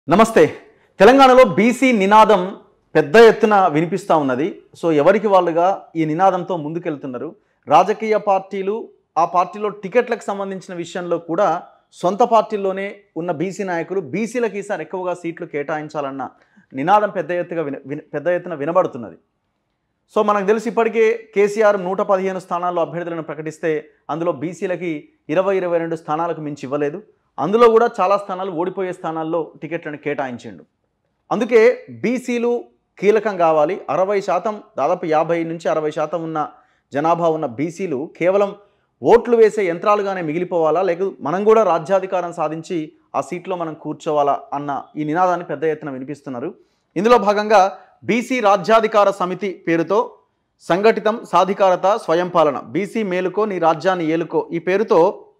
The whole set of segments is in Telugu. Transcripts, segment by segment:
నమస్తే తెలంగాణలో బీసీ నినాదం పెద్ద ఎత్తున వినిపిస్తూ ఉన్నది సో ఎవరికి వాళ్ళుగా ఈ నినాదంతో ముందుకెళ్తున్నారు రాజకీయ పార్టీలు ఆ పార్టీలో టికెట్లకు సంబంధించిన విషయంలో కూడా సొంత పార్టీల్లోనే ఉన్న బీసీ నాయకులు బీసీలకు ఈసారి ఎక్కువగా సీట్లు కేటాయించాలన్న నినాదం పెద్ద ఎత్తుగా విన విన- పెద్ద ఎత్తున వినబడుతున్నది సో మనకు తెలిసి ఇప్పటికే కేసీఆర్ నూట పదిహేను స్థానాల్లో అభ్యర్థులను ప్రకటిస్తే అందులో బీసీలకి ఇరవై ఇరవై రెండు స్థానాలకు మించి ఇవ్వలేదు అందులో కూడా చాలా స్థానాలు ఓడిపోయే స్థానాల్లో టికెట్లను కేటాయించిండు అందుకే బీసీలు కీలకం కావాలి అరవై శాతం దాదాపు యాభై నుంచి అరవై శాతం ఉన్న జనాభా ఉన్న బీసీలు కేవలం ఓట్లు వేసే యంత్రాలుగానే మిగిలిపోవాలా లేక మనం కూడా రాజ్యాధికారం సాధించి ఆ సీట్లో మనం కూర్చోవాలా అన్న ఈ నినాదాన్ని పెద్ద ఎత్తున వినిపిస్తున్నారు ఇందులో భాగంగా బీసీ రాజ్యాధికార సమితి పేరుతో సంఘటితం సాధికారత స్వయం పాలన బీసీ మేలుకో నీ రాజ్యాన్ని ఏలుకో ఈ పేరుతో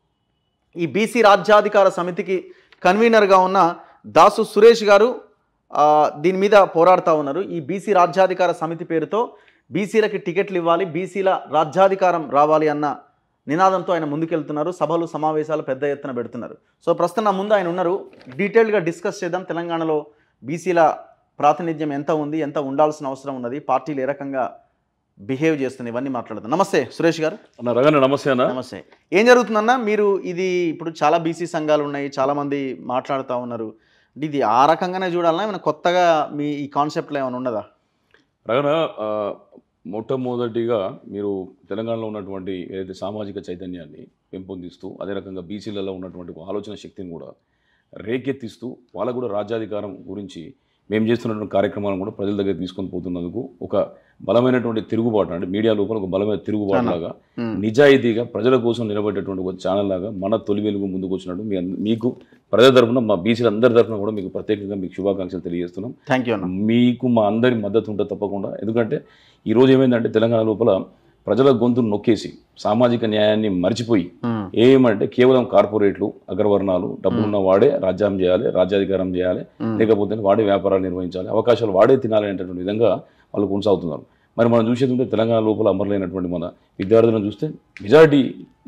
ఈ బీసీ రాజ్యాధికార సమితికి కన్వీనర్గా ఉన్న దాసు సురేష్ గారు ఆ, దీని మీద పోరాడుతూ ఉన్నారు ఈ బీసీ రాజ్యాధికార సమితి పేరుతో బీసీలకి టికెట్లు ఇవ్వాలి బీసీల రాజ్యాధికారం రావాలి అన్న నినాదంతో ఆయన ముందుకెళ్తున్నారు సభలు సమావేశాలు పెద్ద ఎత్తున పెడుతున్నారు సో ప్రస్తుతం నా ముందు ఆయన ఉన్నారు డీటెయిల్గా డిస్కస్ చేద్దాం తెలంగాణలో బీసీల ప్రాతినిధ్యం ఎంత ఉంది ఎంత ఉండాల్సిన అవసరం ఉన్నది పార్టీలు ఏ రకంగా బిహేవ్ చేస్తుంది ఇవన్నీ మాట్లాడదాం నమస్తే సురేష్ గారు అన్న రగన్న నమస్తే అన్న నమస్తే ఏం జరుగుతుందన్న మీరు ఇది ఇప్పుడు చాలా బీసీ సంఘాలు ఉన్నాయి చాలా మంది మాట్లాడుతూ ఉన్నారు అంటే ఇది ఆ రకంగానే చూడాలన్నా ఏమైనా కొత్తగా మీ ఈ కాన్సెప్ట్లో ఏమైనా ఉన్నదా రగన్న ఆ, మొట్టమొదటిగా మీరు తెలంగాణలో ఉన్నటువంటి ఏదైతే సామాజిక చైతన్యాన్ని పెంపొందిస్తూ అదే రకంగా బీసీలలో ఉన్నటువంటి ఒక ఆలోచన శక్తిని కూడా రేకెత్తిస్తూ వాళ్ళకు కూడా రాజ్యాధికారం గురించి మేము చేస్తున్నటువంటి కార్యక్రమాలను కూడా ప్రజల దగ్గర తీసుకొని పోతున్నందుకు ఒక బలమైనటువంటి తిరుగుబాటు అంటే మీడియా లోపల ఒక బలమైన తిరుగుబాటు లాగా నిజాయితీగా ప్రజల కోసం నిలబడేటువంటి ఒక ఛానల్ లాగా మన తొలి వెలుగు ముందుకు వచ్చినట్టు మీ అంద- మీకు ప్రజల తరఫున మా బీసీల అందరి తరఫున కూడా మీకు ప్రత్యేకంగా మీకు శుభాకాంక్షలు తెలియజేస్తున్నాం థ్యాంక్ యూ అన్న మీకు మా అందరి మద్దతు ఉంటుంది తప్పకుండా ఎందుకంటే ఈరోజు ఏమైందంటే తెలంగాణ లోపల ప్రజల గొంతును నొక్కేసి సామాజిక న్యాయాన్ని మర్చిపోయి మ్మ్. ఏమంటే కేవలం కార్పొరేట్లు అగ్రవర్ణాలు డబ్బులున్న వాడే రాజ్యం చేయాలి రాజ్యాధికారం చేయాలి మ్మ్. లేకపోతే వాడే వ్యాపారాలు నిర్వహించాలి అవకాశాలు వాడే తినాలి అనేటటువంటి విధంగా వాళ్ళు కొనసాగుతున్నారు మరి మనం చూసేది ఉంటే తెలంగాణ లోపల అమరులైనటువంటి మన విద్యార్థులను చూస్తే మెజారిటీ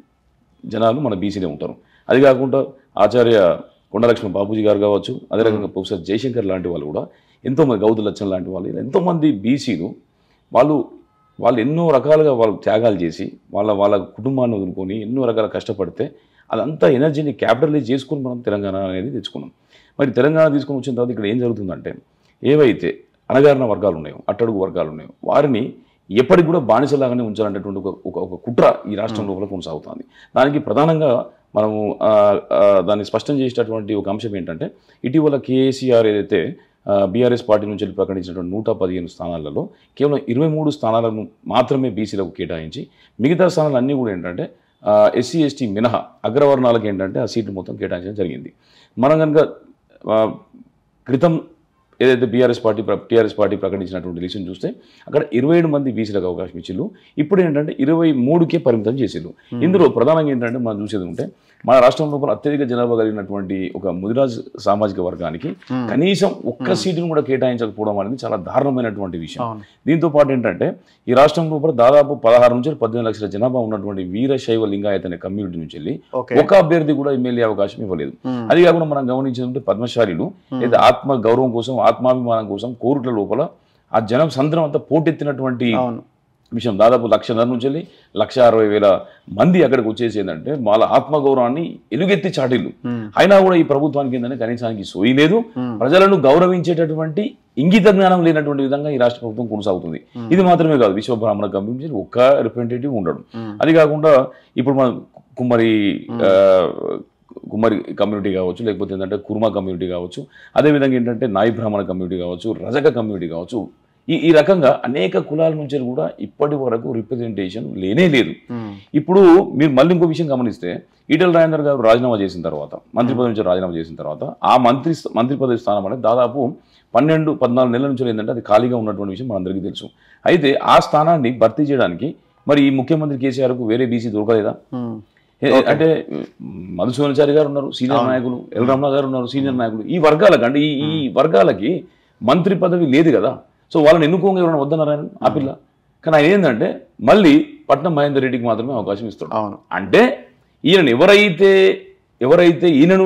జనాలు మన బీసీలే ఉంటారు అది కాకుండా ఆచార్య కొండలక్ష్మణ బాపూజీ గారు కావచ్చు అదే రకంగా ప్రొఫెసర్ జయశంకర్ లాంటి వాళ్ళు కూడా ఎంతోమంది గౌతు లచ్చన్ లాంటి వాళ్ళు ఇలా ఎంతోమంది బీసీలు వాళ్ళు వాళ్ళు ఎన్నో రకాలుగా వాళ్ళు త్యాగాలు చేసి వాళ్ళ వాళ్ళ కుటుంబాన్ని వదులుకొని ఎన్నో రకాల కష్టపడితే అదంతా ఎనర్జీని క్యాపిటలైజ్ చేసుకుని మనం తెలంగాణ అనేది తెచ్చుకున్నాం మరి తెలంగాణ తీసుకొని వచ్చిన తర్వాత ఇక్కడ ఏం జరుగుతుందంటే ఏవైతే అణగారిన వర్గాలు ఉన్నాయో అట్టడుగు వర్గాలు ఉన్నాయో వారిని ఎప్పటికి కూడా బానిసలాగానే ఉంచాలనేటువంటి ఒక ఒక ఒక కుట్ర ఈ రాష్ట్రం లోపల కొనసాగుతుంది దానికి ప్రధానంగా మనము ఆ, ఆ, దాన్ని స్పష్టం చేసేటటువంటి ఒక అంశం ఏంటంటే ఇటీవల కేసీఆర్ ఏదైతే బీఆర్ఎస్ పార్టీ నుంచి వెళ్ళి ప్రకటించినటువంటి నూట పదిహేను స్థానాలలో కేవలం ఇరవై మూడు స్థానాలను మాత్రమే బీసీలకు కేటాయించి మిగతా స్థానాలు అన్నీ కూడా ఏంటంటే ఎస్సీ ఎస్టీ మినహా అగ్రవర్ణాలకు ఏంటంటే ఆ సీట్లు మొత్తం కేటాయించడం జరిగింది మనం కనుక ఆ, క్రితం ఏదైతే బీఆర్ఎస్ పార్టీ టీఆర్ఎస్ పార్టీ ప్రకటించినటువంటి లిస్టును చూస్తే అక్కడ ఇరవై ఏడు మంది బీసీలకు అవకాశం ఇచ్చిళ్ళు ఇప్పుడు ఏంటంటే ఇరవై మూడుకే పరిమితం చేసిళ్ళు ఇందులో ప్రధానంగా ఏంటంటే మనం చూసేది ఉంటే మన రాష్ట్రం లోపల అత్యధిక జనాభా కలిగినటువంటి ఒక ముదిరాజ్ సామాజిక వర్గానికి మ్మ్. కనీసం ఒక్క సీటును కూడా కేటాయించకపోవడం అనేది చాలా దారుణమైనటువంటి విషయం అవును దీంతో పాటు ఏంటంటే ఈ రాష్ట్రం లోపల దాదాపు పదహారు నుంచి పద్దెనిమిది లక్షల జనాభా ఉన్నటువంటి వీరశైవ లింగాయత అనే కమ్యూనిటీ నుంచి వెళ్ళి ఓకే ఒక అభ్యర్థి కూడా ఎమ్మెల్యే అవకాశం ఇవ్వలేదు మ్మ్. అది కాకుండా మనం గమనించినట్టు పద్మశాలీలు లేదా ఆత్మ గౌరవం కోసం ఆత్మాభిమానం కోసం కోరుట్ల లోపల ఆ జనం సంద్రం అంతా పోటెత్తినటువంటి అవును విషయం దాదాపు లక్షన్నర నుంచి వెళ్ళి లక్ష అరవై వేల మంది అక్కడికి వచ్చేసి ఏంటంటే వాళ్ళ ఆత్మగౌరవాన్ని ఎలుగెత్తి చాటిల్లు మ్మ్. అయినా కూడా ఈ ప్రభుత్వానికి ఏంటంటే కనీసానికి సోయి లేదు మ్మ్. ప్రజలను గౌరవించేటటువంటి ఇంగిత జ్ఞానం లేనటువంటి విధంగా ఈ రాష్ట్ర ప్రభుత్వం కొనసాగుతుంది మ్మ్. ఇది మాత్రమే కాదు విశ్వ బ్రాహ్మణ కమ్యూనిటీ ఒక్క రిప్రజెంటేటివ్ ఉండడం మ్మ్. అది కాకుండా ఇప్పుడు మన కుమ్మరి ఆ, కుమ్మరి కమ్యూనిటీ కావచ్చు లేకపోతే ఏంటంటే కుర్మా కమ్యూనిటీ కావచ్చు అదేవిధంగా ఏంటంటే నాయి బ్రాహ్మణ కమ్యూనిటీ కావచ్చు రజక కమ్యూనిటీ కావచ్చు ఈ ఈ రకంగా అనేక కులాల నుంచి కూడా ఇప్పటి వరకు రిప్రజెంటేషన్ లేనే లేదు మ్మ్. ఇప్పుడు మీరు మళ్ళీ ఇంకో విషయం గమనిస్తే ఈటల రాజేందర్ గారు రాజీనామా చేసిన తర్వాత మంత్రి పదవి నుంచి రాజీనామా చేసిన తర్వాత ఆ మంత్రి మంత్రి పదవి స్థానం అనేది దాదాపు పన్నెండు పద్నాలుగు నెలల నుంచి ఏంటంటే అది ఖాళీగా ఉన్నటువంటి విషయం మనందరికీ తెలుసు అయితే ఆ స్థానాన్ని భర్తీ చేయడానికి మరి ఈ ముఖ్యమంత్రి కేసీఆర్కు వేరే బీసీ దొరకలేదా మ్మ్. ఏ- అంటే మధుసూదనాచారి గారు ఉన్నారు సీనియర్ నాయకులు ఎల్ రమణ గారు ఉన్నారు సీనియర్ నాయకులు ఈ వర్గాలకు అంటే ఈ ఈ వర్గాలకి మంత్రి పదవి లేదు కదా సో వాళ్ళని ఎన్నుకోగా ఎవరైనా వద్దన్నారు ఆయన ఆ పిల్ల కానీ ఆయన ఏంటంటే మళ్ళీ పట్నం మహేందర్ రెడ్డికి మాత్రమే అవకాశం ఇస్తాడు అవును అంటే ఈయన ఎవరైతే ఎవరైతే ఈయనను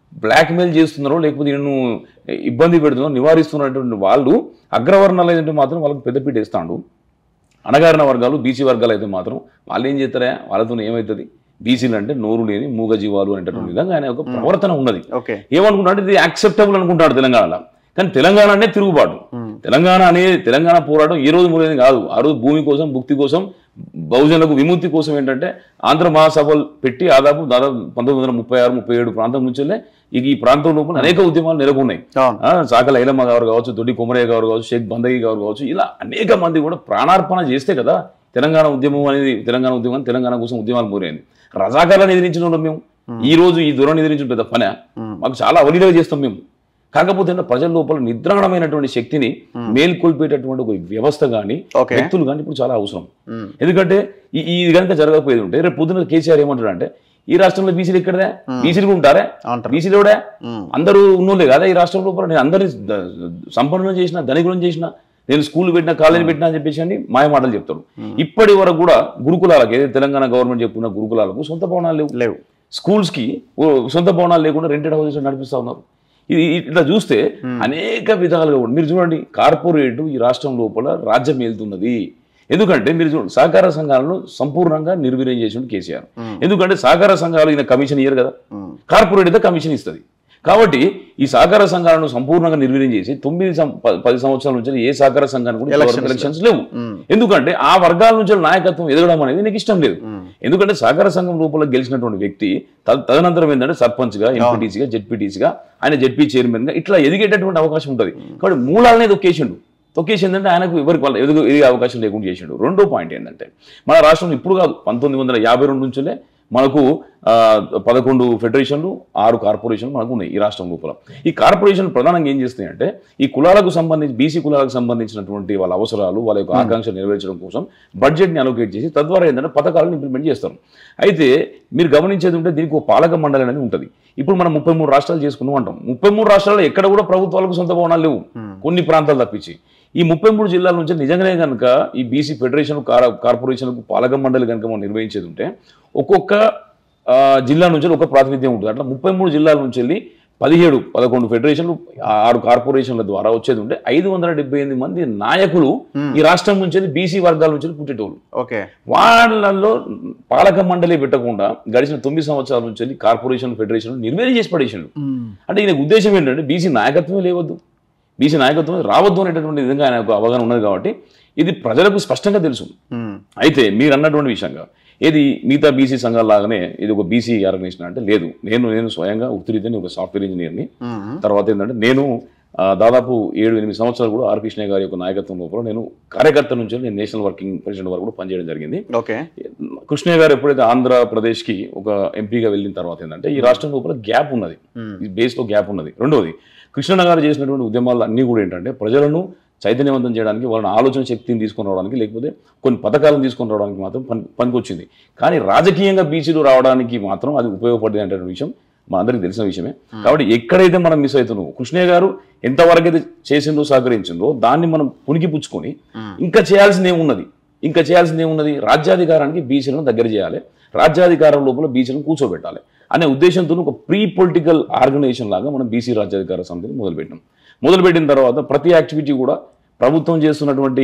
బ్లాక్మెయిల్ చేస్తున్నారో లేకపోతే నిన్ను ఇబ్బంది పెడుతున్నారో నివారిస్తున్నటువంటి వాళ్ళు అగ్రవర్ణాలు అయితే మాత్రం వాళ్ళకి పెద్దపీట ఇస్తాడు అణగారిన వర్గాలు బీసీ వర్గాలు అయితే మాత్రం వాళ్ళు ఏం చేస్తారా వాళ్ళతో ఏమవుతుంది బీసీలు అంటే నోరు లేని మూగ జీవాలు అనేటటువంటి విధంగా ఆయన ఒక ప్రవర్తన ఉన్నది ఓకే ఏమనుకుంటాడు ఇది యాక్సెప్టబుల్ అనుకుంటాడు తెలంగాణలో కానీ తెలంగాణ అనే తిరుగుబాటు తెలంగాణ అనే తెలంగాణ పోరాటం ఈ రోజు మొదలైంది కాదు ఆ రోజు భూమి కోసం భుక్తి కోసం బహుజనులకు విముక్తి కోసం ఏంటంటే ఆంధ్ర మహాసభలు పెట్టి దాదాపు దాదాపు పంతొమ్మిది వందల ముప్పై ఆరు ముప్పై ఏడు ప్రాంతం నుంచే ఇక ఈ ప్రాంతం లోపల అనేక ఉద్యమాలు నెలకొన్నాయి అవును ఆ, సాకల ఐలమ్మ గారు కావచ్చు దొడ్డి కొమరయ్య గారు కావచ్చు షేక్ బందగి గారు కావచ్చు ఇలా అనేక మంది కూడా ప్రాణార్పణ చేస్తే కదా తెలంగాణ ఉద్యమం అనేది తెలంగాణ ఉద్యమం తెలంగాణ కోసం ఉద్యమాలు పూరైంది రజాకాలను ఎదిరించిన వాళ్ళం మేము ఈ రోజు ఈ దూరం ఎదిరించిన పెద్ద పని మ్మ్. మాకు చాలా అవలీలగా చేస్తాం మేము కాకపోతే ఏంటంటే ప్రజల లోపల నిద్రాణమైనటువంటి శక్తిని మేల్కొల్పేటటువంటి ఒక వ్యవస్థ కానీ ఓకే వ్యక్తులు కానీ ఇప్పుడు చాలా అవసరం మ్మ్. ఎందుకంటే ఈ ఇది కనుక జరగకపోయేది ఉంటే రేపు పొద్దున కేసీఆర్ ఏమంటాడు అంటే ఈ రాష్ట్రంలో బీసీలు ఎక్కడదే బీసీలు కూడా ఉంటారా అంటారు బీసీలు కూడా మ్మ్. అందరూ ఉన్నోళ్ళే కదా ఈ రాష్ట్రం లోపల నేను అందరిని ద- సంపన్నం చేసిన ధనికులను చేసిన నేను స్కూల్ పెట్టిన కాలేజీ పెట్టినా అని చెప్పేసి అని మాయ మాటలు చెప్తారు ఇప్పటి వరకు కూడా గురుకులాలకు ఏదైతే తెలంగాణ గవర్నమెంట్ చెప్పుకున్న గురుకులాలకు సొంత భవనాలు లేవు లేవు స్కూల్స్కి ఓ సొంత భవనాలు లేకుండా రెంటెడ్ హౌసెస్ నడిపిస్తా ఉన్నారు ఇది ఇట్లా చూస్తే అనేక విధాలుగా కూడా మీరు చూడండి కార్పొరేట్ ఈ రాష్ట్రం లోపల రాజ్యం వెళ్తున్నది ఎందుకంటే మీరు చూడండి సహకార సంఘాలను సంపూర్ణంగా నిర్వీర్యం చేసిండు కేసీఆర్ మ్మ్. ఎందుకంటే సహకార సంఘాలు ఈయన కమిషన్ ఇయ్యరు కదా మ్మ్. కార్పొరేట్ అయితే కమిషన్ ఇస్తుంది కాబట్టి ఈ సహకార సంఘాలను సంపూర్ణంగా నిర్వీర్యం చేసి తొమ్మిది సం- ప- పది సంవత్సరాల నుంచి ఏ సహకార సంఘానికి కూడా Elections ఎలక్షన్స్ లేవు మ్మ్. ఎందుకంటే ఆ వర్గాల నుంచి నాయకత్వం ఎదగడం అనేది నీకు ఇష్టం లేదు మ్మ్. ఎందుకంటే సహకార సంఘం లోపల గెలిచినటువంటి వ్యక్తి తద- తదనంతరం ఏంటంటే సర్పంచ్గా ఎంపీటీసీగా జెడ్పీటీసీగా ఆయన జెడ్పీ చైర్మన్గా ఇట్లా ఎదిగేటటువంటి అవకాశం ఉంటుంది కాబట్టి మూలాలనే తొక్కేసిండు తొక్కేసి ఏంటంటే ఆయనకు ఎవరికి వాళ్ళ ఎదుగు ఎదిగే అవకాశం లేకుండా చేసిండు రెండో పాయింట్ ఏంటంటే మన రాష్ట్రం ఇప్పుడు కాదు పంతొమ్మిది వందల యాభై రెండు నుంచిలే మనకు ఆ, పదకొండు ఫెడరేషన్లు ఆరు కార్పొరేషన్లు మనకు ఉన్నాయి ఈ రాష్ట్రం లోపల ఈ కార్పొరేషన్లు ప్రధానంగా ఏం చేస్తాయంటే ఈ కులాలకు సంబంధించి బీసీ కులాలకు సంబంధించినటువంటి వాళ్ళ అవసరాలు వాళ్ళ యొక్క ఆకాంక్షలు నెరవేర్చడం కోసం బడ్జెట్ని అలొకేట్ చేసి తద్వారా ఏంటంటే పథకాలను ఇంప్లిమెంట్ చేస్తారు అయితే మీరు గమనించేది ఉంటే దీనికి ఒక పాలక మండలి అనేది ఉంటుంది ఇప్పుడు మనం ముప్పై మూడు రాష్ట్రాలు చేసుకున్నాం అంటాం ముప్పై మూడు రాష్ట్రాల్లో ఎక్కడ కూడా ప్రభుత్వాలకు సొంత భవనాలు లేవు కొన్ని ప్రాంతాలు తప్పించి ఈ ముప్పై మూడు జిల్లాల నుంచి నిజంగానే కనుక ఈ బీసీ ఫెడరేషన్ కార్పొరేషన్లకు పాలక మండలి కనుక మనం నిర్వహించేది ఉంటే ఒక్కొక్క ఆ, జిల్లా నుంచి ఒక ప్రాతినిధ్యం ఉంటుంది అట్లా ముప్పై మూడు జిల్లాల నుంచి వెళ్ళి పదిహేడు పదకొండు ఫెడరేషన్లు ఆరు కార్పొరేషన్ల ద్వారా వచ్చేది ఉంటే ఐదు వందల డెబ్బై ఎనిమిది మంది నాయకులు ఈ రాష్ట్రం నుంచి వెళ్ళి బీసీ వర్గాల నుంచి వెళ్ళి పుట్టేటోళ్ళు ఓకే వాళ్ళల్లో పాలక మండలి పెట్టకుండా గడిచిన తొమ్మిది సంవత్సరాల నుంచి వెళ్ళి కార్పొరేషన్ ఫెడరేషన్ నిర్వీర్యం చేసి పడేసిండు అంటే ఈయన ఉద్దేశం ఏంటంటే బీసీ నాయకత్వమే లేవద్దు బీసీ నాయకత్వం రావద్దు అనేటటువంటి విధంగా ఆయన ఒక అవగాహన ఉన్నది కాబట్టి ఇది ప్రజలకు స్పష్టంగా తెలుసు మ్మ్. అయితే మీరు అన్నటువంటి విషయంగా ఏది మిగతా బీసీ సంఘాల లాగానే ఇది ఒక బీసీ ఆర్గనైజేషన్ అంటే లేదు నేను నేను స్వయంగా ఉత్తరీతని ఒక సాఫ్ట్వేర్ ఇంజనీర్ని మ్మ్. తర్వాత ఏంటంటే నేను ఆ, దాదాపు ఏడు ఎనిమిది సంవత్సరాలు కూడా ఆర్ కృష్ణ గారి యొక్క నాయకత్వం లోపల నేను కార్యకర్త నుంచి నేను నేషనల్ వర్కింగ్ ప్రెసిడెంట్ వరకు కూడా పనిచేయడం జరిగింది ఓకే కృష్ణయ్య గారు ఎప్పుడైతే ఆంధ్రప్రదేశ్కి ఒక ఎంపీగా వెళ్ళిన తర్వాత ఏంటంటే ఈ రాష్ట్రం లోపల గ్యాప్ ఉన్నది మ్మ్. ఈ బేస్లో గ్యాప్ ఉన్నది రెండోది కృష్ణన్న గారు చేసినటువంటి ఉద్యమాలు అన్నీ కూడా ఏంటంటే ప్రజలను చైతన్యవంతం చేయడానికి వాళ్ళని ఆలోచన శక్తిని తీసుకొని రావడానికి లేకపోతే కొన్ని పథకాలను తీసుకొని రావడానికి మాత్రం పని పనికొచ్చింది కానీ రాజకీయంగా బీసీలు రావడానికి మాత్రం అది ఉపయోగపడింది అంటే విషయం మనందరికీ తెలిసిన విషయమే కాబట్టి ఎక్కడైతే మనం మిస్ అవుతున్నామో కృష్ణయ్య గారు ఎంతవరకు అయితే చేసిందో సహకరించిందో దాన్ని మనం పుణికిపుచ్చుకొని మ్మ్. ఇంకా చేయాల్సింది ఏమున్నది ఇంకా చేయాల్సింది ఏమున్నది రాజ్యాధికారానికి బీసీలను దగ్గర చేయాలి రాజ్యాధికారం లోపల బీసీలను కూర్చోబెట్టాలి అనే ఉద్దేశంతో ఒక ప్రీ పొలిటికల్ ఆర్గనైజేషన్ లాగా మనం బీసీ రాజ్యాధికార సమితిని మొదలుపెట్టాం మొదలుపెట్టిన తర్వాత ప్రతి యాక్టివిటీ కూడా ప్రభుత్వం చేస్తున్నటువంటి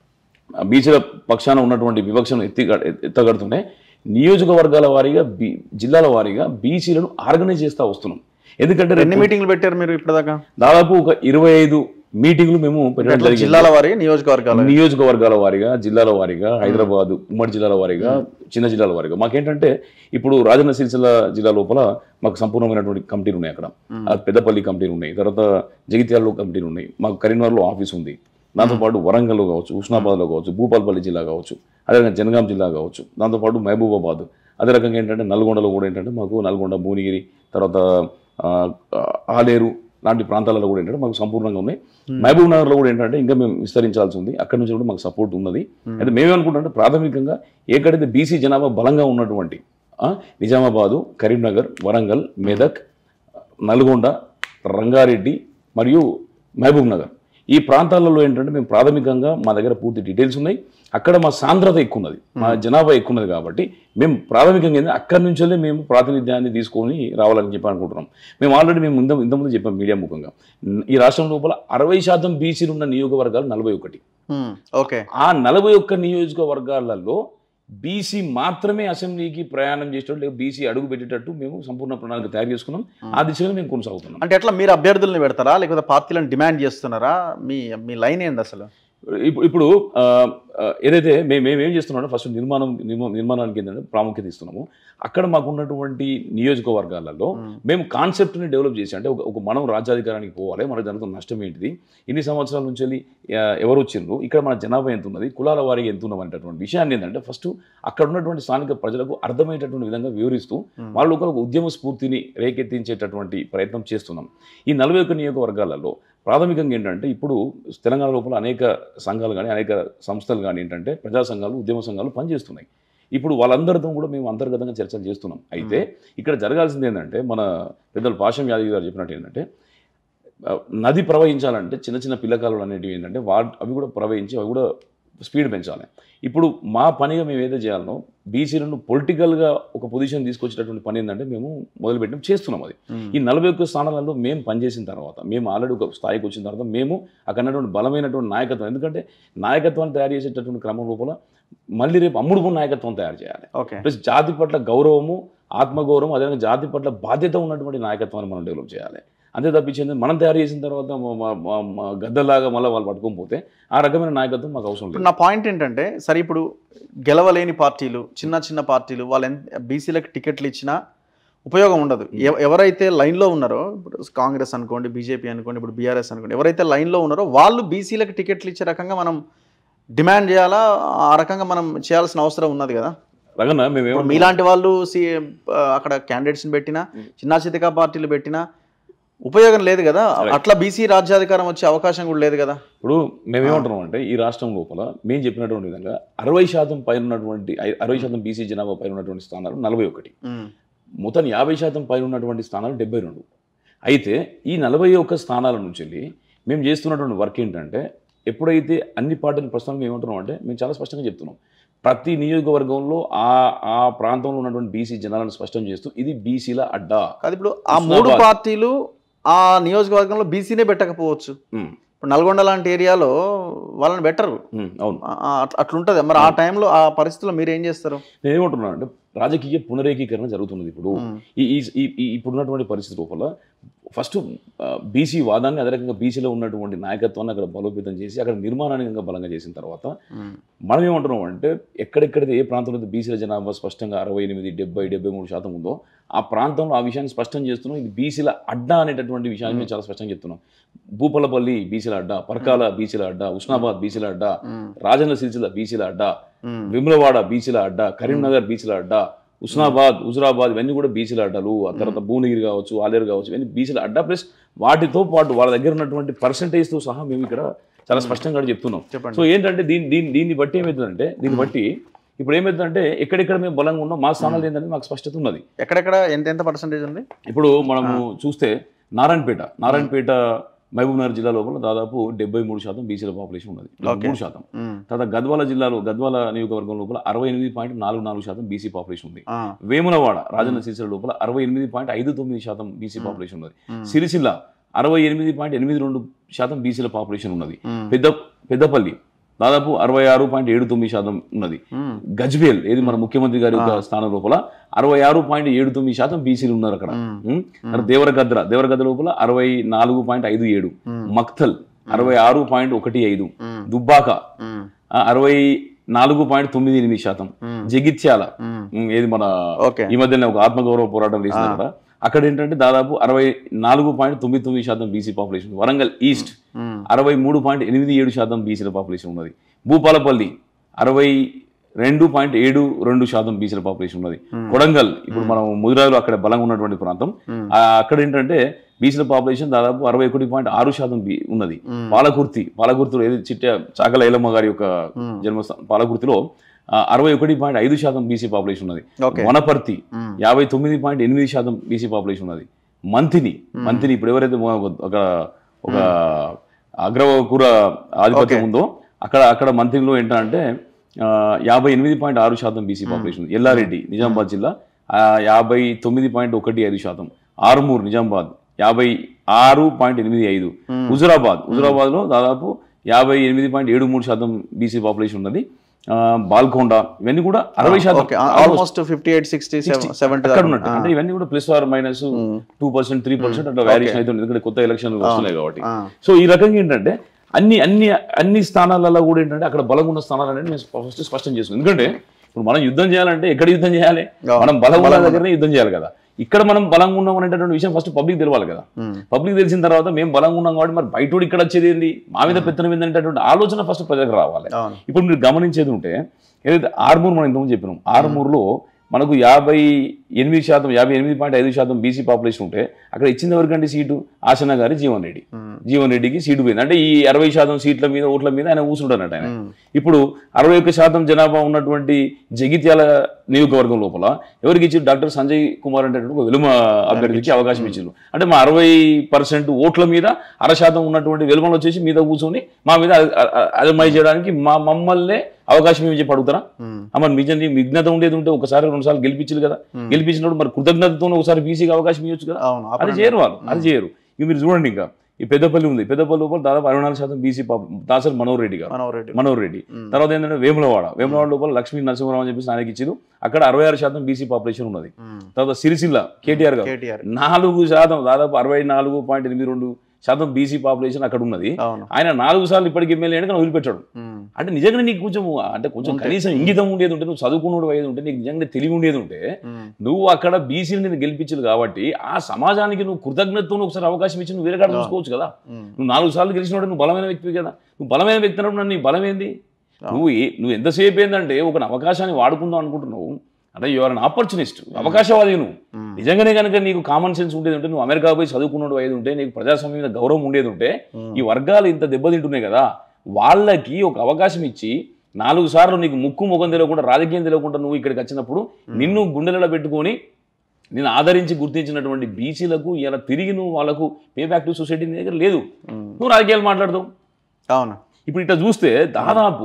బీసీల పక్షాన ఉన్నటువంటి వివక్షను ఎత్తి ఎత్తగడుతుంటే నియోజకవర్గాల వారీగా బీ జిల్లాల వారీగా బీసీలను ఆర్గనైజ్ చేస్తూ వస్తున్నాం ఎందుకంటే ఎన్ని రేపు మీటింగ్లు పెట్టారు మీరు ఇప్పటిదాకా దాదాపు ఒక ఇరవై ఐదు మీటింగ్లు మేము పెట్టడం ఎట్లా జరిగింది జిల్లాల వారి నియోజకవర్గాల నియోజకవర్గాల వారీగా జిల్లాల వారీగా హైదరాబాద్ ఉమ్మడి జిల్లాల వారీగా చిన్న జిల్లాల వారీగా మాకేంటంటే ఇప్పుడు రాజన్న సిరిసిల్ల జిల్లా లోపల మాకు సంపూర్ణమైనటువంటి కమిటీలు ఉన్నాయి అక్కడ ఆ పెద్దపల్లి కమిటీలు ఉన్నాయి తర్వాత జగిత్యాలలో కమిటీలు ఉన్నాయి మాకు కరీంనగర్లో ఆఫీస్ ఉంది దాంతోపాటు వరంగల్లో కావచ్చు ఉస్నాబాద్లో కావచ్చు భూపాలపల్లి జిల్లా కావచ్చు అదేవిధంగా జనగాం జిల్లా కావచ్చు దాంతోపాటు మహబూబాబాద్ అదే రకంగా ఏంటంటే నల్గొండలో కూడా ఏంటంటే మాకు నల్గొండ భువనగిరి తర్వాత ఆ, ఆలేరు లాంటి ప్రాంతాలలో కూడా ఏంటంటే మాకు సంపూర్ణంగా ఉన్నాయి మహబూబ్ నగర్లో కూడా ఏంటంటే ఇంకా మేము విస్తరించాల్సి ఉంది అక్కడి నుంచి కూడా మాకు సపోర్ట్ ఉన్నది అయితే మేమేమనుకుంటే ప్రాథమికంగా ఎక్కడైతే బీసీ జనాభా బలంగా ఉన్నటువంటి ఆ, నిజామాబాదు కరీంనగర్ వరంగల్ మెదక్ నల్గొండ రంగారెడ్డి మరియు మహబూబ్ నగర్ ఈ ప్రాంతాలలో ఏంటంటే మేము ప్రాథమికంగా మా దగ్గర పూర్తి డీటెయిల్స్ ఉన్నాయి అక్కడ మా సాంద్రత ఎక్కువ ఉన్నది మా జనాభా ఎక్కువ ఉన్నది కాబట్టి మేము ప్రాథమికంగా ఏంటంటే అక్కడి నుంచే మేము ప్రాతినిధ్యాన్ని తీసుకొని రావాలని చెప్పి అనుకుంటున్నాం మేము ఆల్రెడీ మేము ముందు ఇంతకుముందు చెప్పాం మీడియా ముఖంగా ఈ రాష్ట్రం లోపల అరవై శాతం బీసీలు ఉన్న నియోజకవర్గాలు నలభై ఒకటి ఉమ్, ఓకే ఆ నలభై ఒక్క నియోజకవర్గాలలో బీసీ మాత్రమే అసెంబ్లీకి ప్రయాణం చేసేటట్టు లేదా బీసీ అడుగు పెట్టేటట్టు మేము సంపూర్ణ ప్రణాళిక తయారు చేసుకున్నాం ఆ దిశగా మేము కొనసాగుతున్నాం అంటే ఎట్లా మీరు అభ్యర్థుల్ని పెడతారా లేకపోతే పార్టీలను డిమాండ్ చేస్తున్నారా మీ మీ లైన్ ఏంది అసలు ఇప్పుడు ఇప్పుడు ఆ, ఆ, ఏదైతే మేము మేము ఏం చేస్తున్నామో ఫస్ట్ నిర్మాణం నిర్మా- నిర్మాణానికి ఏంటంటే ప్రాముఖ్యత ఇస్తున్నాము అక్కడ మాకు ఉన్నటువంటి నియోజకవర్గాలలో మేము కాన్సెప్ట్ని డెవలప్ చేసి అంటే ఒక ఒక మనం రాజ్యాధికారానికి పోవాలి మనకు జరుగుతున్న నష్టం ఏంటిది ఇన్ని సంవత్సరాల నుంచి వెళ్ళి, ఆ, ఎవరు వచ్చిండ్రు ఇక్కడ మన జనాభా ఎంత ఉన్నది కులాల వారికి ఎంత ఉన్నాం అనేటటువంటి విషయాన్ని ఏంటంటే ఫస్ట్ అక్కడ ఉన్నటువంటి స్థానిక ప్రజలకు అర్థమయ్యేటటువంటి విధంగా వివరిస్తూ వాళ్ళు ఒక ఉద్యమ స్ఫూర్తిని రేకెత్తించేటటువంటి ప్రయత్నం చేస్తున్నాం ఈ నలభై ఒక్క నియోజకవర్గాలలో ప్రాథమికంగా ఏంటంటే ఇప్పుడు తెలంగాణ లోపల అనేక సంఘాలు కానీ అనేక సంస్థలు కానీ ఏంటంటే ప్రజా సంఘాలు ఉద్యమ సంఘాలు పనిచేస్తున్నాయి ఇప్పుడు వాళ్ళందరితో కూడా మేము అంతర్గతంగా చర్చలు చేస్తున్నాం అయితే ఇక్కడ జరగాల్సింది ఏంటంటే మన పెద్దలు పాషం యాదవ్ గారు చెప్పినట్టు ఏంటంటే ఆ, నది ప్రవహించాలంటే చిన్న చిన్న పిల్లకాలు అనేటివి ఏంటంటే వా అవి కూడా ప్రవహించి అవి కూడా స్పీడ్ పెంచాలి ఇప్పుడు మా పనిగా మేము ఏదో చేయాలనో బీసీలను పొలిటికల్గా ఒక పొజిషన్ తీసుకొచ్చేటటువంటి పని ఏంటంటే మేము మొదలుపెట్టిన చేస్తున్నాం అది ఈ నలభై ఒక్క స్థానాలలో మేము పనిచేసిన తర్వాత మేము ఆల్రెడీ ఒక స్థాయికి వచ్చిన తర్వాత మేము అక్కడ ఉన్నటువంటి బలమైనటువంటి నాయకత్వం ఎందుకంటే నాయకత్వాన్ని తయారు చేసేటటువంటి క్రమం లోపల మళ్ళీ రేపు అమ్ముడుపు నాయకత్వం తయారు చేయాలి ఓకే ప్లస్ జాతి పట్ల గౌరవము ఆత్మగౌరవం అదేవిధంగా జాతి పట్ల బాధ్యత ఉన్నటువంటి నాయకత్వాన్ని మనం డెవలప్ చేయాలి అంతే తప్పించింది మనం తయారు చేసిన తర్వాత మా- మా- మా- మా గద్దలాగా మళ్ళీ వాళ్ళు పట్టుకొని పోతే ఆ రకమైన నాయకత్వం మాకు అవసరం ఇప్పుడు లేదు నా పాయింట్ ఏంటంటే సరే ఇప్పుడు గెలవలేని పార్టీలు చిన్న చిన్న పార్టీలు వాళ్ళు ఎంత బీసీలకు టికెట్లు ఇచ్చినా ఉపయోగం ఉండదు ఎవ- ఎవరైతే లైన్లో ఉన్నారో ఇప్పుడు కాంగ్రెస్ అనుకోండి బీజేపీ అనుకోండి ఇప్పుడు బీఆర్ఎస్ అనుకోండి ఎవరైతే లైన్లో ఉన్నారో వాళ్ళు బీసీలకు టికెట్లు ఇచ్చే రకంగా మనం డిమాండ్ చేయాలా ఆ రకంగా మనం చేయాల్సిన అవసరం ఉన్నది కదా రగన మేము ఇప్పుడు మీలాంటి వాళ్ళు సి ఆ, అక్కడ క్యాండిడేట్స్ని పెట్టినా చిన్న చితికా పార్టీలు పెట్టినా ఉపయోగం లేదు కదా అట్లా బీసీ రాజ్యాధికారం వచ్చే అవకాశం కూడా లేదు కదా ఇప్పుడు మేమేమంటున్నాం అంటే ఈ రాష్ట్రం లోపల మేము చెప్పినటువంటి విధంగా అరవై శాతం పైన ఉన్నటువంటి ఐ- అరవై శాతం బీసీ జనాభా పైన ఉన్నటువంటి స్థానాలు నలభై ఒకటి ఉమ్, మొత్తం యాభై శాతం పైన ఉన్నటువంటి స్థానాలు డెబ్బై రెండు అయితే ఈ నలభై ఒక్క స్థానాల నుంచి వెళ్ళి మేము చేస్తున్నటువంటి వర్క్ ఏంటంటే ఎప్పుడైతే అన్ని పార్టీలు ప్రస్తుతం మేము ఏమంటున్నాం అంటే మేము చాలా స్పష్టంగా చెప్తున్నాం ప్రతి నియోజకవర్గంలో ఆ ఆ ప్రాంతంలో ఉన్నటువంటి బీసీ జనాలను స్పష్టం చేస్తూ ఇది బీసీల అడ్డా కాదు ఇప్పుడు ఆ మూడు హుస్నాబాద్. పార్టీలు ఆ నియోజకవర్గంలో బీసీనే పెట్టకపోవచ్చు ఉమ్, ఇప్పుడు నల్గొండ లాంటి ఏరియాలో వాళ్ళని బెటరు ఉమ్, అవును అట్లుంటది మరి ఆ టైంలో ఆ పరిస్థితిలో మీరు ఏం చేస్తారు నేను ఏమంటున్నాను అంటే రాజకీయ పునరేకీకరణ జరుగుతున్నది ఇప్పుడు ఉమ్. ఈ ఈ- ఈ ఈ ఇప్పుడున్నటువంటి పరిస్థితి లోపల ఫస్ట్ బీసీ వాదాన్ని అదే రకంగా బీసీలో ఉన్నటువంటి నాయకత్వాన్ని అక్కడ బలోపేతం చేసి అక్కడ నిర్మాణాన్ని ఇంకా బలంగా చేసిన తర్వాత ఉమ్, మనం ఏమంటున్నాం అంటే ఎక్కడెక్కడైతే ఏ ప్రాంతంలో అయితే బీసీల జనాభా స్పష్టంగా అరవై ఎనిమిది డెబ్బై డెబ్బై మూడు శాతం ఉందో ఆ ప్రాంతంలో ఆ విషయాన్ని స్పష్టం చేస్తున్నాం ఇది బీసీల అడ్డా అనేటటువంటి విషయాన్ని మేము చాలా స్పష్టంగా చెప్తున్నాం భూపాలపల్లి బీసీల అడ్డా పరకాల బీసీల అడ్డా ఉస్నాబాద్ బీసీల అడ్డా ఉమ్, రాజన్న సిరిసిల్ల బీసీల అడ్డా ఉమ్, విమలవాడ బీసీల అడ్డా కరీంనగర్ బీసీల అడ్డా ఉస్నాబాద్ హుజురాబాద్ ఇవన్నీ కూడా బీసీల అడ్డాలు ఆ తర్వాత భువనగిరి కావచ్చు ఆలేరు కావచ్చు ఇవన్నీ బీసీల అడ్డా ప్లస్ వాటితో పాటు వాళ్ళ దగ్గర ఉన్నటువంటి పర్సంటేజ్తో సహా మేము ఇక్కడ చాలా స్పష్టంగా కూడా చెప్తున్నాం చెప్పండి సో ఏంటంటే దీని దీని దీన్ని బట్టి ఏమవుతుందంటే దీన్ని బట్టి ఇప్పుడు ఏమవుతుందంటే ఎక్కడెక్కడ మేము బలంగా ఉన్నాం మా స్థానాలు ఏంటంటే మాకు స్పష్టత ఉన్నది ఎక్కడెక్కడ ఎంత ఎంత పర్సంటేజ్ ఉంది ఇప్పుడు మనము చూస్తే నారాయణపేట నారాయణపేట మహబూబ్ నగర్ జిల్లా లోపల దాదాపు డెబ్బై మూడు శాతం బీసీల పాపులేషన్ ఉన్నది Okay. మూడు శాతం ఉమ్, తర్వాత గద్వాల జిల్లాలో గద్వాల నియోజకవర్గం లోపల అరవై ఎనిమిది పాయింట్ నాలుగు నాలుగు శాతం బీసీ పాపులేషన్ ఉంది ఆ, వేములవాడ రాజన్న సిరిసిల్ల లోపల అరవై ఎనిమిది పాయింట్ ఐదు తొమ్మిది శాతం బీసీ పాపులేషన్ ఉన్నది ఉమ్, సిరిసిల్ల అరవై ఎనిమిది పాయింట్ ఎనిమిది రెండు శాతం బీసీల పాపులేషన్ ఉన్నది ఉమ్, పెద్ద పెద్దపల్లి దాదాపు అరవై ఆరు పాయింట్ ఏడు తొమ్మిది శాతం ఉన్నది ఉమ్, గజ్వేల్ ఏది మన ముఖ్యమంత్రి గారి యొక్క స్థానం లోపల అరవై ఆరు పాయింట్ ఏడు తొమ్మిది శాతం బీసీలు ఉన్నారు అక్కడ ఉమ్, ఉం? తర్వాత దేవరగద్ర దేవరగద్ర లోపల అరవై నాలుగు పాయింట్ ఐదు ఏడు ఉమ్, మక్తల్ అరవై ఆరు పాయింట్ ఒకటి ఐదు ఉమ్, దుబ్బాక ఉమ్, ఆ, అరవై నాలుగు పాయింట్ తొమ్మిది ఎనిమిది శాతం ఉమ్, జగిత్యాల ఉమ్, ఉం, ఏది మన ఓకే ఈ మధ్యనే ఒక ఆత్మగౌరవ పోరాటం చేసిన కదా అక్కడ ఏంటంటే దాదాపు అరవై నాలుగు పాయింట్ తొమ్మిది తొమ్మిది శాతం BC population Warangal East um, అరవై మూడు పాయింట్ ఎనిమిది ఏడు శాతం బీసీల పాపులేషన్ ఉన్నది భూపాలపల్లి అరవై రెండు పాయింట్ ఏడు రెండు శాతం బీసీల పాపులేషన్ ఉన్నది కొడంగల్ ఇప్పుడు మనం ముదిరాజులో అక్కడ బలంగా ఉన్నటువంటి ప్రాంతం ఉమ్, ఆ, అక్కడ ఏంటంటే బీసీల పాపులేషన్ దాదాపు అరవై ఒకటి పాయింట్ ఆరు శాతం బీ- ఉన్నది ఉమ్, పాలకుర్తి పాలకుర్తిలో ఏది చిట్ట చాకల ఐలమ్మ గారి యొక్క ఉమ్, జన్మస్థానం పాలకుర్తిలో ఆ, అరవై ఒకటి పాయింట్ ఐదు శాతం బీసీ పాపులేషన్ ఉన్నది ఓకే వనపర్తి ఉమ్, యాభై తొమ్మిది పాయింట్ ఎనిమిది శాతం బీసీ పాపులేషన్ ఉన్నది మంతిని మంతిని ఇప్పుడు ఎవరైతే మొ- ఒక ఒక అగ్రకుర ఆధిపత్యం Okay. ఉందో అక్కడ అక్కడ మంత్రిలో ఏంటంటే ఆ, యాభై ఎనిమిది పాయింట్ ఆరు శాతం బీసీ పాపులేషన్ ఎల్లారెడ్డి నిజామాబాద్ జిల్లా ఆ, యాభై తొమ్మిది పాయింట్ ఒకటి ఐదు శాతం ఆరుమూరు నిజామాబాద్ యాభై ఆరు పాయింట్ ఎనిమిది ఐదు మ్మ్. హుజురాబాద్ హుజురాబాద్లో దాదాపు యాభై ఎనిమిది పాయింట్ ఏడు మూడు శాతం బీసీ పాపులేషన్ ఉన్నది ఆ, బాల్కొండ ఇవన్నీ కూడా అరవై శాతం okay almost fifty eight sixty seventy అక్కడ ఉన్నట్టు అంటే ఇవన్నీ కూడా plus or minus two percent three percent అట్లా వేరియేషన్ అవుతుంది ఎందుకంటే కొత్త ఎలక్షన్ వస్తున్నాయి కాబట్టి సో ఈ రకంగా ఏంటంటే అన్ని అన్ని అన్ని స్థానాలలో కూడా ఏంటంటే అక్కడ బలంగా ఉన్న స్థానాలు అనేది మేము ఫస్ట్ స్పష్టం చేస్తున్నాం ఎందుకంటే ఇప్పుడు మనం యుద్ధం చేయాలంటే ఎక్కడ యుద్ధం చేయాలి అవును. మనం బలంగా ఉన్న దగ్గరనే యుద్ధం చేయాలి కదా ఇక్కడ మనం బలంగా ఉన్నాం అనేటటువంటి విషయం ఫస్ట్ పబ్లిక్ తెలవాలి కదా పబ్లిక్ తెలిసిన తర్వాత మేము బలంగా ఉన్నాం కాబట్టి మరి బయట ఇక్కడ వచ్చేది ఏంది మా మీద పెత్తనం ఏంటంటే ఆలోచన ఫస్ట్ ప్రజలకు రావాలి అవును ఇప్పుడు మీరు గమనించేది ఉంటే ఏదైతే ఆర్మూర్ మనం ఇంతకుముందు చెప్పినాం ఆర్మూర్లో మనకు యాభై ఎనిమిది శాతం యాభై ఎనిమిది పాయింట్ ఐదు శాతం బీసీ పాపులేషన్ ఉంటే అక్కడ ఇచ్చింది ఎవరికంటే సీటు ఆసన గారి జీవన్ రెడ్డి మ్మ్. జీవన్ రెడ్డికి సీటు పోయింది అంటే ఈ అరవై శాతం సీట్ల మీద ఓట్ల మీద ఆయన కూర్చుంటారట ఆయన మ్మ్. ఇప్పుడు అరవై ఒక్క శాతం జనాభా ఉన్నటువంటి జగిత్యాల నియోజకవర్గం లోపల ఎవరికి ఇచ్చి డాక్టర్ సంజయ్ కుమార్ అంటే ఒక వెలుమ అభ్యర్థికి అవకాశం ఇచ్చిండ్రు అంటే మా అరవై పర్సెంట్ ఓట్ల మీద అర శాతం ఉన్నటువంటి వెలుమలు వచ్చేసి మీద కూర్చొని మా మీద అదమై చేయడానికి మా మమ్మల్నే అవకాశం ఏమి చెప్పి అడుగుతారా మ్మ్. ఆ మరి నిజం విఘ్నత ఉండేది ఉంటే ఒకసారి రెండు సార్లు గెలిపించారు కదా మ్మ్. గెలిపించినప్పుడు మరి కృతజ్ఞతతో ఒకసారి బీసీకి అవకాశం ఇవ్వచ్చు కదా అవును అది అప్పుడు చేయరు వాళ్ళు అది చేయరు ఇక మీరు చూడండి ఇంకా ఈ పెద్దపల్లి ఉంది పెద్దపల్లి లోపల దాదాపు అరవై నాలుగు శాతం బీసీ పాప దాసరి మనోహర్ రెడ్డి గారు మనోహర్ రెడ్డి మనోహర్ రెడ్డి మ్మ్. తర్వాత ఏంటంటే వేములవాడ వేములవాడ లోపల లక్ష్మీ నరసింహరావు అని చెప్పేసి ఆయనకి ఇచ్చారు అక్కడ అరవై ఆరు శాతం బీసీ పాపులేషన్ ఉన్నది మ్మ్. తర్వాత సిరిసిల్ల కేటీఆర్ గారు కేటీఆర్ నాలుగు శాతం దాదాపు అరవై నాలుగు పాయింట్ ఎనిమిది రెండు శాతం బీసీ పాపులేషన్ అక్కడ ఉన్నది అవును ఆయన నాలుగు సార్లు ఇప్పటికి ఎమ్మెల్యే అంటే వదిలిపెట్టాడు మ్మ్. అంటే నిజంగా నీకు కొంచెం అంటే కొంచెం కనీసం ఇంగితం ఉండేది ఉంటే నువ్వు చదువుకున్నాడు అయ్యేది ఉంటే నీకు నిజంగా తెలివి ఉండేది ఉంటే మ్మ్. నువ్వు అక్కడ బీసీలు నేను గెలిపించదు కాబట్టి ఆ సమాజానికి నువ్వు కృతజ్ఞతతో ఒకసారి అవకాశం ఇచ్చి నువ్వు వేరే కాడ చూసుకోవచ్చు కదా మ్మ్. నువ్వు నాలుగు సార్లు గెలిచినప్పుడు నువ్వు బలమైన వ్యక్తివి కదా నువ్వు బలమైన వ్యక్తి అన్నప్పుడు నన్ను నీ బలం ఏంది నువ్వు ఏ- నువ్వు ఎంతసేపు ఏంటంటే ఒక అవకాశాన్ని వాడుకుందాం అనుకుంటున్నావు అంటే యువర్ అన్ ఆపర్చునిస్ట్ అవకాశవాది నువ్వు మ్మ్. నిజంగానే కనుక నీకు కామన్ సెన్స్ ఉండేది ఉంటే నువ్వు అమెరికా పోయి చదువుకున్నాడు అయ్యేది ఉంటే నీకు ప్రజాస్వామ్యం మీద గౌరవం ఉండేది ఉంటే మ్మ్. ఈ వర్గాలు ఇంత దెబ్బతింటున్నాయి కదా వాళ్ళకి ఒక అవకాశం ఇచ్చి నాలుగు సార్లు నీకు ముక్కు ముఖం తెలియకుండా రాజకీయం తెలియకుండా నువ్వు ఇక్కడికి వచ్చినప్పుడు నిన్ను గుండెలలో పెట్టుకొని నేను ఆదరించి గుర్తించినటువంటి బీసీలకు ఇలా తిరిగి నువ్వు వాళ్ళకు పే బ్యాక్ టు సొసైటీ నీ దగ్గర లేదు మ్మ్. నువ్వు రాజకీయాలు మాట్లాడతావు అవును ఇప్పుడు ఇట్లా చూస్తే దాదాపు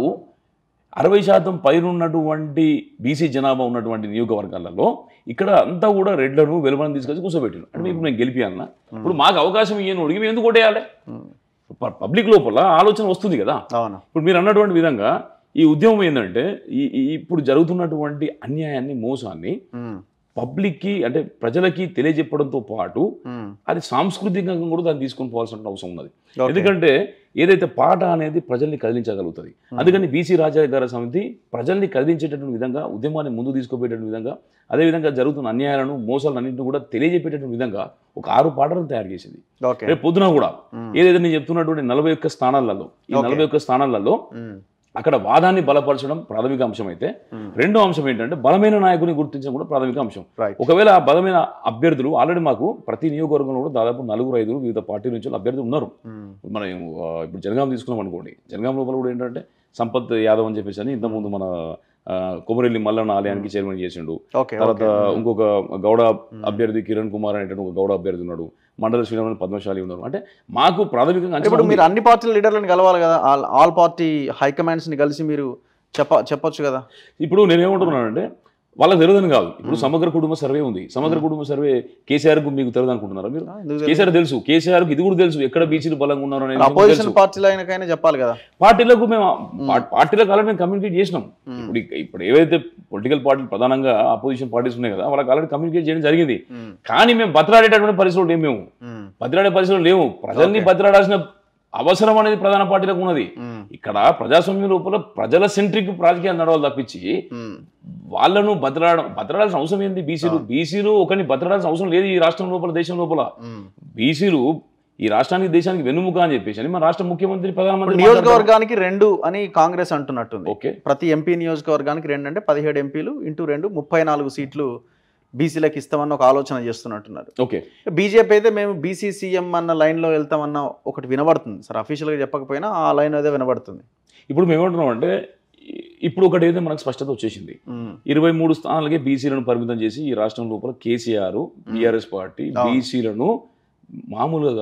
అరవై శాతం పైన ఉన్నటువంటి బీసీ జనాభా ఉన్నటువంటి నియోజకవర్గాలలో ఇక్కడ అంతా కూడా రెడ్లను వెలువని తీసుకొచ్చి కూర్చోబెట్టారు అంటే ఇప్పుడు నేను గెలిపియాలన్నా ఇప్పుడు మాకు అవకాశం ఇయ్యను అడిగి మేము ఎందుకు కొట్టేయాలి మ్మ్. పబ్లిక్ లోపల ఆలోచన వస్తుంది కదా అవును ఇప్పుడు మీరు అన్నటువంటి విధంగా ఈ ఉద్యమం ఏంటంటే ఈ ఈ- ఇప్పుడు జరుగుతున్నటువంటి అన్యాయాన్ని మోసాన్ని మ్మ్. పబ్లిక్కి అంటే ప్రజలకి తెలియజెప్పడంతో పాటు మ్మ్. అది సాంస్కృతికంగా కూడా దాన్ని తీసుకొని పోవాల్సిన అవసరం ఉన్నది ఓకే. ఎందుకంటే ఏదైతే పాట అనేది ప్రజల్ని కదిలించగలుగుతుంది అందుకని బీసీ రాజాగార సమితి ప్రజల్ని కదిలించేటటువంటి విధంగా ఉద్యమాన్ని ముందు తీసుకుపోయేటటువంటి విధంగా అదేవిధంగా జరుగుతున్న అన్యాయాలను మోసాలను అన్నింటిని కూడా తెలియజెప్పేటటువంటి విధంగా ఒక ఆరు పాటలను తయారు చేసింది ఓకే రేపు పొద్దున కూడా మ్మ్. ఏదైతే నేను చెప్తున్నటువంటి నలభై ఒక్క స్థానాలలో ఈ Okay. నలభై ఒక్క స్థానాలలో మ్మ్. అక్కడ వాదాన్ని బలపరచడం ప్రాథమిక అంశం అయితే మ్మ్. రెండో అంశం ఏంటంటే బలమైన నాయకుని గుర్తించడం కూడా ప్రాథమిక అంశం రైట్ ఒకవేళ ఆ బలమైన అభ్యర్థులు ఆల్రెడీ మాకు ప్రతి నియోజకవర్గంలో కూడా దాదాపు నలుగురు ఐదుగురు వివిధ పార్టీ నుంచి అభ్యర్థులు ఉన్నారు మ్మ్. మనం ఆ, ఇప్పుడు జనగాం తీసుకున్నాం అనుకోండి జనగాం లోపల కూడా ఏంటంటే సంపత్ యాదవ్ అని చెప్పేసి అని ఇంతకుముందు మన ఆ, కొమరెల్లి మల్లన్న ఆలయానికి చైర్మన్ చేసిండు ఓకే తర్వాత ఓకే. ఇంకొక గౌడ అభ్యర్థి కిరణ్ కుమార్ అనేటువంటి ఒక గౌడ అభ్యర్థి ఉన్నాడు మండల శ్రీరామ్ పద్మశాలి ఉన్నారు అంటే మాకు ప్రాథమికంగా అంచనా ఇప్పుడు ఉంది. మీరు అన్ని పార్టీల లీడర్లను కలవాలి కదా ఆల్ ఆల్ పార్టీ హైకమాండ్స్ ని కలిసి మీరు చెప్ప చెప్పొచ్చు కదా ఇప్పుడు నేనేమంటున్నానంటే వాళ్ళకి తెలియదని కాదు ఇప్పుడు సమగ్ర కుటుంబ సర్వే ఉంది సమగ్ర కుటుంబ సర్వే కేసీఆర్ కు మీకు తెలియదు అనుకుంటున్నారా మీరు ఆ, ఎందుకు తెలియదు? కేసీఆర్ తెలుసు కేసీఆర్ కు ఇది కూడా తెలుసు ఎక్కడ బీసీలు బలంగా ఉన్నారు అనేది మీకు అపోజిషన్ తెలుసు. పార్టీలు అయినకైనా చెప్పాలి కదా పార్టీలకు మేము పా- పార్టీలకు ఆల్రెడీ మేము కమ్యూనికేట్ చేసినాం ఇప్పుడు ఇక- ఇప్పుడు ఏవైతే పొలిటికల్ పార్టీలు ప్రధానంగా అపోజిషన్ పార్టీస్ ఉన్నాయి కదా వాళ్ళకి ఆల్రెడీ కమ్యూనికేట్ చేయడం జరిగింది మ్మ్. కానీ మేము బతిలాడేటటువంటి పరిస్థితులు లేవు మేము మ్మ్. బతిలాడే పరిస్థితులు లేవు ప్రజల్ని బతిలాడాల్సిన అవసరం అనేది ప్రధాన పార్టీలకు ఉన్నది మ్మ్. ఇక్కడ ప్రజాస్వామ్యం లోపల ప్రజల సెంట్రిక్ రాజకీయాలు నడవాలి తప్పించి మ్మ్. వాళ్ళను బతలాడ బతలాడాల్సిన అవసరం ఏంది బీసీలు బీసీలు ఒకరిని బతలాడాల్సిన అవసరం లేదు ఈ రాష్ట్రం లోపల దేశం లోపల మ్మ్. బీసీలు ఈ రాష్ట్రానికి దేశానికి వెన్నుముక అని చెప్పేసి అని మన రాష్ట్ర ముఖ్యమంత్రి ఇప్పుడు ప్రధానమంత్రి నియోజకవర్గానికి రెండు అని కాంగ్రెస్ అంటున్నట్టుంది ఓకే ప్రతి ఎంపీ నియోజకవర్గానికి రెండు అంటే పదిహేడు ఎంపీలు ఇంటూ రెండు ముప్పై నాలుగు సీట్లు బీసీలకు ఇస్తామన్న ఒక ఆలోచన చేస్తున్నట్టున్నారు ఓకే బీజేపీ అయితే మేము బీసీ సీఎం అన్న లైన్లో వెళ్తామన్న ఒకటి వినబడుతుంది సార్ అఫీషియల్గా చెప్పకపోయినా ఆ లైన్ అయితే వినబడుతుంది ఇప్పుడు మేము ఏమంటున్నాం అంటే ఇ- ఇప్పుడు ఒకటి అయితే మనకు స్పష్టత వచ్చేసింది మ్మ్. ఇరవై మూడు స్థానాలకే బీసీలను పరిమితం చేసి ఈ రాష్ట్రం లోపల కేసీఆర్ బీఆర్ఎస్ పార్టీ అవును. బీసీలను మామూలుగా కాదు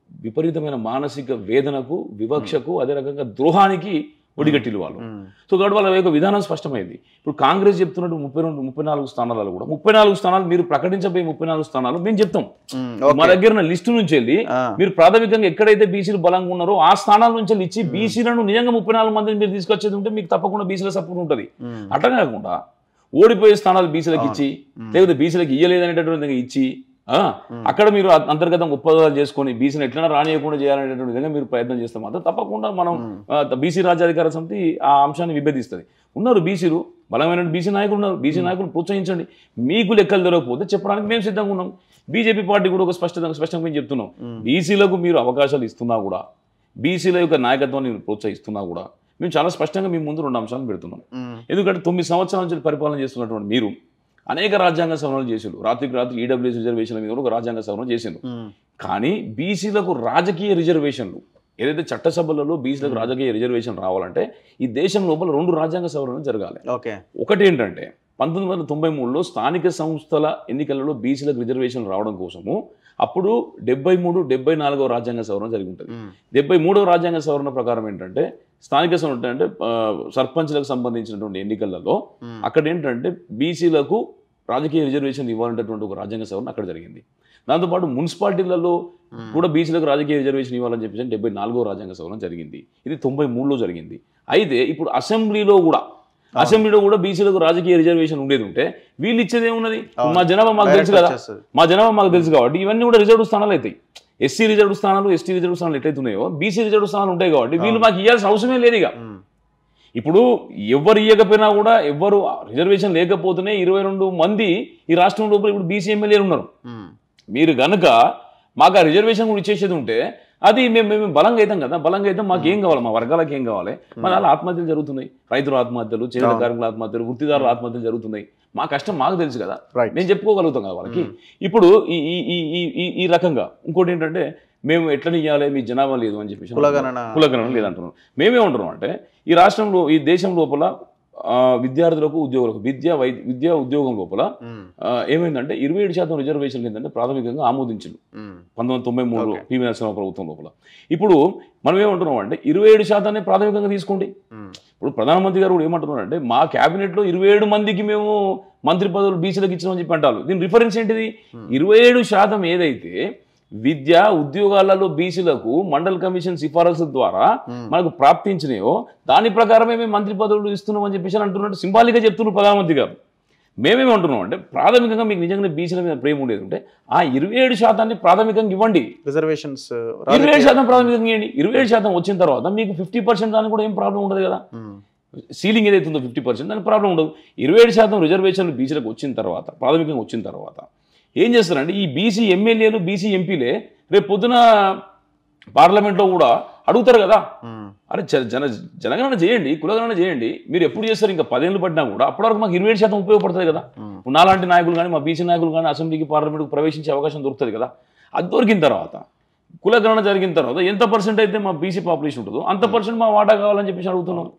విపరీతమైన మానసిక వేదనకు వివక్షకు అదే రకంగా ద్రోహానికి ఒడిగట్టిలు వాళ్ళు సో కాబట్టి వాళ్ళ యొక్క విధానం స్పష్టమైంది ఇప్పుడు కాంగ్రెస్ చెప్తున్నట్టు ముప్పై రెండు ముప్పై నాలుగు స్థానాలలో కూడా ముప్పై నాలుగు స్థానాలు మీరు ప్రకటించబోయే ముప్పై నాలుగు స్థానాలు మేము చెప్తాం మా దగ్గర ఉన్న లిస్టు నుంచి వెళ్ళి మీరు ప్రాథమికంగా ఎక్కడైతే బీసీలు బలంగా ఉన్నారో ఆ స్థానాల నుంచి వెళ్ళి ఇచ్చి బీసీలను నిజంగా ముప్పై నాలుగు మందిని మీరు తీసుకొచ్చేది ఉంటే మీకు తప్పకుండా బీసీల సపోర్ట్ ఉంటుంది అట్లా కాకుండా ఓడిపోయే స్థానాలు బీసీలకు ఇచ్చి లేకపోతే బీసీలకు ఇయ్యలేదనేటటువంటి విధంగా ఇచ్చి ఆ, అక్కడ మీరు అ- అంతర్గతం ఒప్పందాలు చేసుకొని బీసీని ఎట్లైనా రానియకుండా చేయాలనేటువంటి విధంగా మీరు ప్రయత్నం చేస్తే మాత్రం తప్పకుండా మనం బీసీ రాజ్యాధికార సమితి ఆ అంశాన్ని విభేదిస్తుంది ఉన్నారు బీసీలు బలమైన బీసీ నాయకులు ఉన్నారు బీసీ నాయకులు ప్రోత్సహించండి మీకు లెక్కలు దొరకకపోతే చెప్పడానికి మేము సిద్ధంగా ఉన్నాం బీజేపీ పార్టీ కూడా ఒక స్పష్టత స్పష్టంగా మేము చెప్తున్నాం బీసీలకు మీరు అవకాశాలు ఇస్తున్నా కూడా బీసీల యొక్క నాయకత్వాన్ని మీరు ప్రోత్సహిస్తున్నా కూడా మేము చాలా స్పష్టంగా మీ ముందు రెండు అంశాలను పెడుతున్నాం ఎందుకంటే తొమ్మిది సంవత్సరాల నుంచి పరిపాలన చేస్తున్నటువంటి మీరు అనేక రాజ్యాంగ సవరణలు చేసిండు రాత్రికి రాత్రి ఈడబ్ల్యూఎస్ రిజర్వేషన్ల మీద కూడా ఒక రాజ్యాంగ సవరణ చేసిండు కానీ బీసీలకు రాజకీయ రిజర్వేషన్లు ఏదైతే చట్టసభలలో బీసీలకు రాజకీయ రిజర్వేషన్ రావాలంటే ఈ దేశం లోపల రెండు రాజ్యాంగ సవరణలు జరగాలి ఓకే ఒకటి ఏంటంటే పంతొమ్మిది వందల తొంభై మూడులో స్థానిక సంస్థల ఎన్నికలలో బీసీలకు రిజర్వేషన్ రావడం కోసము అప్పుడు డెబ్బై మూడు డెబ్బై నాలుగో రాజ్యాంగ సవరణ జరిగి ఉంటుంది డెబ్బై మూడవ రాజ్యాంగ సవరణ ప్రకారం ఏంటంటే స్థానిక సంస్థ అంటే ఆ, సర్పంచ్లకు సంబంధించినటువంటి ఎన్నికలలో అక్కడ ఏంటంటే బీసీలకు రాజకీయ రిజర్వేషన్ ఇవ్వాలనేటువంటి ఒక రాజ్యాంగ సవరణ అక్కడ జరిగింది దాంతోపాటు మున్సిపాలిటీలలో కూడా బీసీలకు రాజకీయ రిజర్వేషన్ ఇవ్వాలని చెప్పేసి డెబ్బై నాలుగో రాజ్యాంగ సవరణ జరిగింది ఇది తొంభై మూడులో జరిగింది అయితే ఇప్పుడు అసెంబ్లీలో కూడా అసెంబ్లీలో కూడా బీసీలకు రాజకీయ రిజర్వేషన్ ఉండేది ఉంటే వీళ్ళు ఇచ్చేది ఏమున్నది మా జనాభా మాకు తెలుసు కదా మా జనాభా మాకు తెలుసు కాబట్టి ఇవన్నీ కూడా రిజర్వ్ స్థానాలు అవుతాయి ఎస్సీ రిజర్వ్ స్థానాలు ఎస్టీ రిజర్వ్ స్థానాలు ఎట్లయితే ఉన్నాయో బీసీ రిజర్వ్ స్థానాలు ఉంటాయి కాబట్టి వీళ్ళు మాకు ఇవ్వాల్సిన అవసరమే లేదు ఇక ఇప్పుడు ఎవరు ఇవ్వకపోయినా కూడా ఎవరు రిజర్వేషన్ లేకపోతేనే ఇరవై రెండు మంది ఈ రాష్ట్రం లోపల ఇప్పుడు బీసీ ఎమ్మెల్యేలు ఉన్నారు మీరు గనుక మాకు ఆ రిజర్వేషన్ కూడా ఇచ్చేసేది ఉంటే అది మేము మేము బలంగా అవుతాం కదా బలంగా అయితే మాకు ఏం కావాలి మా వర్గాలకు ఏం కావాలి మన అలా ఆత్మహత్యలు జరుగుతున్నాయి రైతుల ఆత్మహత్యలు చేనేత కార్మికుల ఆత్మహత్యలు వృత్తిదారుల ఆత్మహత్యలు జరుగుతున్నాయి మా కష్టం మాకు తెలుసు కదా రైట్ మేము చెప్పుకోగలుగుతాం కదా వాళ్ళకి ఇప్పుడు ఈ ఈ ఈ ఈ- ఈ ఈ రకంగా ఇంకోటి ఏంటంటే మేము ఎట్లా ఇవ్వాలి మీ జనాభా లేదు అని చెప్పేసి కులగణన కులగణన లేదంటున్నాం మేమేమంటున్నాం అంటే ఈ రాష్ట్రంలో ఈ దేశం లోపల ఆ, విద్యార్థులకు ఉద్యోగులకు విద్య వై విద్యా ఉద్యోగం లోపల ఉమ్, ఆ, ఏమైందంటే ఇరవై ఏడు శాతం రిజర్వేషన్ ఏంటంటే ప్రాథమికంగా ఆమోదించింది ఉమ్, పంతొమ్మిది వందల తొంభై మూడు Okay. పివి నరసింహ ప్రభుత్వం లోపల ఇప్పుడు మనం ఏమంటున్నాం అంటే ఇరవై ఏడు శాతాన్ని ప్రాథమికంగా తీసుకోండి ఉమ్, ఇప్పుడు ప్రధానమంత్రి గారు కూడా ఏమంటున్నారు అంటే మా క్యాబినెట్లో ఇరవై ఏడు మందికి మేము మంత్రి పదవులు బీసీలకు ఇచ్చామని చెప్పి అంటారు దీని రిఫరెన్స్ ఏంటిది ఇరవై ఏడు శాతం ఏదైతే విద్య ఉద్యోగాలలో బీసీలకు మండల్ కమిషన్ సిఫారసుల ద్వారా ఉమ్. మనకు ప్రాప్తించినాయో దాని ప్రకారమే మేము మంత్రి పదవులు ఇస్తున్నాం అని చెప్పేసి అంటున్నట్టు సింబాలిక్గా చెప్తున్నారు ప్రధానమంత్రి గారు మేమేమి అంటున్నాం అంటే ప్రాథమికంగా మీకు నిజంగా బీసీల మీద ప్రేమ ఉండేది ఉంటే ఆ ఇరవై ఏడు శాతాన్ని ప్రాథమికంగా ఇవ్వండి రిజర్వేషన్స్ ఇరవై ఏడు శాతం ప్రాథమికంగా ఇవ్వండి ఇరవై ఏడు శాతం వచ్చిన తర్వాత మీకు ఫిఫ్టీ పర్సెంట్ దానికి కూడా ఏం ప్రాబ్లం ఉండదు కదా సీలింగ్ ఏదైతే ఉందో ఫిఫ్టీ పర్సెంట్ దానికి ప్రాబ్లం ఉండదు ఇరవై ఏడు శాతం రిజర్వేషన్లు బీసీలకు వచ్చిన తర్వాత ప్రాథమికంగా వచ్చిన తర్వాత ఏం చేస్తారంటే ఈ బీసీ ఎమ్మెల్యేలు బీసీ ఎంపీలే రేపు పొద్దున పార్లమెంట్లో కూడా అడుగుతారు కదా అరే జన జన జనగణన చేయండి కులగణన చేయండి మీరు ఎప్పుడు చేస్తారు ఇంకా పదేళ్ళు పడినా కూడా అప్పటి వరకు మాకు ఇరవై ఏడు శాతం ఉపయోగపడుతుంది కదా ఇప్పుడు నాలాంటి నాయకులు కానీ మా బీసీ నాయకులు కానీ అసెంబ్లీకి పార్లమెంట్కి ప్రవేశించే అవకాశం దొరుకుతుంది కదా అది దొరికిన తర్వాత కులగణన జరిగిన తర్వాత ఎంత పర్సెంట్ అయితే మా బీసీ పాపులేషన్ ఉంటుందో అంత పర్సెంట్ మా వాటా కావాలని చెప్పేసి అడుగుతున్నాం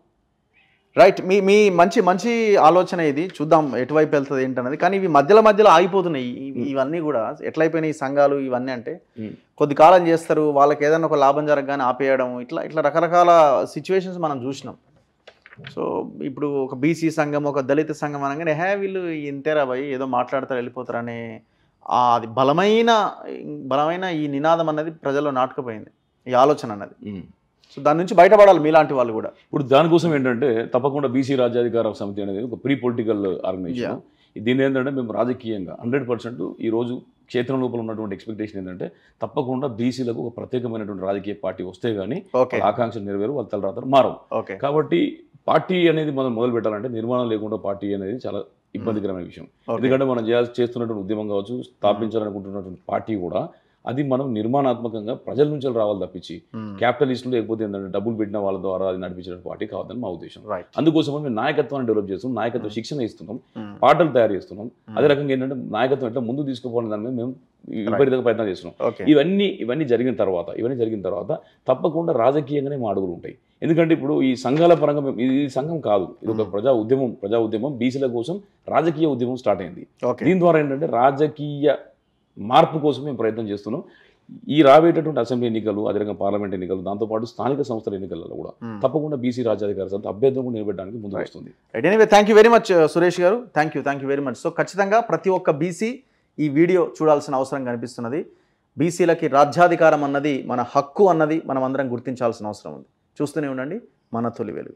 రైట్ మీ మీ మంచి మంచి ఆలోచన ఇది చూద్దాం ఎటువైపు వెళ్తుంది ఏంటన్నది కానీ ఇవి మధ్యలో మధ్యలో ఆగిపోతున్నాయి ఇవి- ఇవన్నీ కూడా ఎట్లయిపోయినాయి ఈ సంఘాలు ఇవన్నీ అంటే Hmm. కొద్ది కాలం చేస్తారు వాళ్ళకి ఏదైనా ఒక లాభం జరగగానే ఆపేయడం ఇట్లా ఇట్లా రకరకాల సిచ్యువేషన్స్ మనం చూసినాం సో ఇప్పుడు ఒక బీసీ సంఘం ఒక దళిత సంఘం అనగానే హే వీళ్ళు ఇంతేరా భయ్ ఏదో మాట్లాడతారు వెళ్ళిపోతారు అనే ఆ అది బలమైన బలమైన ఈ నినాదం అన్నది ప్రజల్లో నాటుకుపోయింది ఈ ఆలోచన అన్నది సో దాని నుంచి బయటపడాలి మీలాంటి వాళ్ళు కూడా ఇప్పుడు దానికోసం ఏంటంటే తప్పకుండా బీసీ రాజ్యాధికార సమితి అనేది ఒక ప్రీ పొలిటికల్ ఆర్గనైజేషన్ దీని ఏంటంటే మేము రాజకీయంగా హండ్రెడ్ పర్సెంట్ ఈ రోజు క్షేత్రం లోపల ఉన్నటువంటి ఎక్స్పెక్టేషన్ ఏంటంటే తప్పకుండా బీసీలకు ఒక ప్రత్యేకమైనటువంటి రాజకీయ పార్టీ వస్తే కానీ ఓకే వాళ్ళ ఆకాంక్షలు నెరవేరు వాళ్ళ తలరాతలు మారవు ఓకే కాబట్టి పార్టీ అనేది మనం మొదలు పెట్టాలంటే నిర్మాణం లేకుండా పార్టీ అనేది చాలా ఇబ్బందికరమైన విషయం ఓకే ఎందుకంటే మనం చేయాల్సి చేస్తున్నటువంటి ఉద్యమం కావచ్చు స్థాపించాలనుకుంటున్నటువంటి పార్టీ కూడా అది మనం నిర్మాణాత్మకంగా ప్రజల నుంచి రావాలి తప్పించి మ్మ్. క్యాపిటలిస్టులు లేకపోతే ఏంటంటే డబ్బులు పెట్టిన వాళ్ళ ద్వారా అది నడిపించిన పార్టీ కావద్దని మా ఉద్దేశం రైట్ అందుకోసం మేము నాయకత్వాన్ని డెవలప్ చేస్తున్నాం నాయకత్వ శిక్షణ ఇస్తున్నాం మ్మ్. పాటలు తయారు చేస్తున్నాం అదే రకంగా ఏంటంటే నాయకత్వం ఎట్లా ముందు తీసుకుపోవాలని దాని మీద మేము విపరీతంగా ప్రయత్నం చేస్తున్నాం ఓకే ఇవన్నీ ఇవన్నీ జరిగిన తర్వాత ఇవన్నీ జరిగిన తర్వాత తప్పకుండా రాజకీయంగానే మా అడుగులు ఉంటాయి ఎందుకంటే ఇప్పుడు ఈ సంఘాల పరంగా మేము- ఇది ఇది సంఘం కాదు ఇది ఒక ప్రజా ఉద్యమం ప్రజా ఉద్యమం బీసీల కోసం రాజకీయ ఉద్యమం స్టార్ట్ అయింది ఓకే దీని ద్వారా ఏంటంటే రాజకీయ మార్పు కోసం మేము ప్రయత్నం చేస్తున్నాం ఈ రాబోయేటటువంటి అసెంబ్లీ ఎన్నికలు అదేవిధంగా పార్లమెంట్ ఎన్నికలు దాంతోపాటు స్థానిక సంస్థల ఎన్నికలలో కూడా తప్పకుండా బీసీ రాజ్యాధికార సమితి అభ్యర్థులను కూడా నిలబెట్టడానికి ముందుకు వస్తుంది right anyway thank you very much Suresh గారు thank you thank you very much so ఖచ్చితంగా ప్రతి ఒక్క బీసీ ఈ వీడియో చూడాల్సిన అవసరం కనిపిస్తున్నది బీసీలకి రాజ్యాధికారం అన్నది మన హక్కు అన్నది మనం అందరం గుర్తించాల్సిన అవసరం ఉంది చూస్తూనే ఉండండి మన తొలి వెలుగు